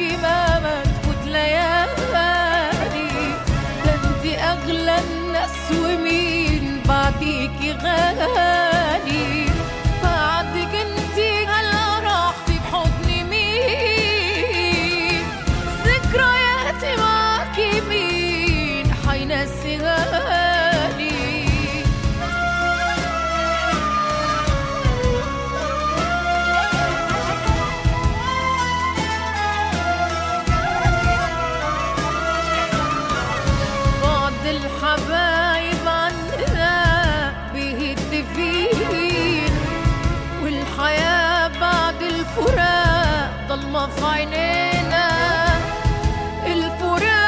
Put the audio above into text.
معاكي ما تفوت ليالي ده انت اغلى الناس ومين بعديكي غالي بعدك انت هلا راحتي بحضن مين ذكرياتي معاكي مين حينسيها لي بعض الحبايب عننا بيهد فين والحياة بعد الفراق ضلمة في عينينا الفراق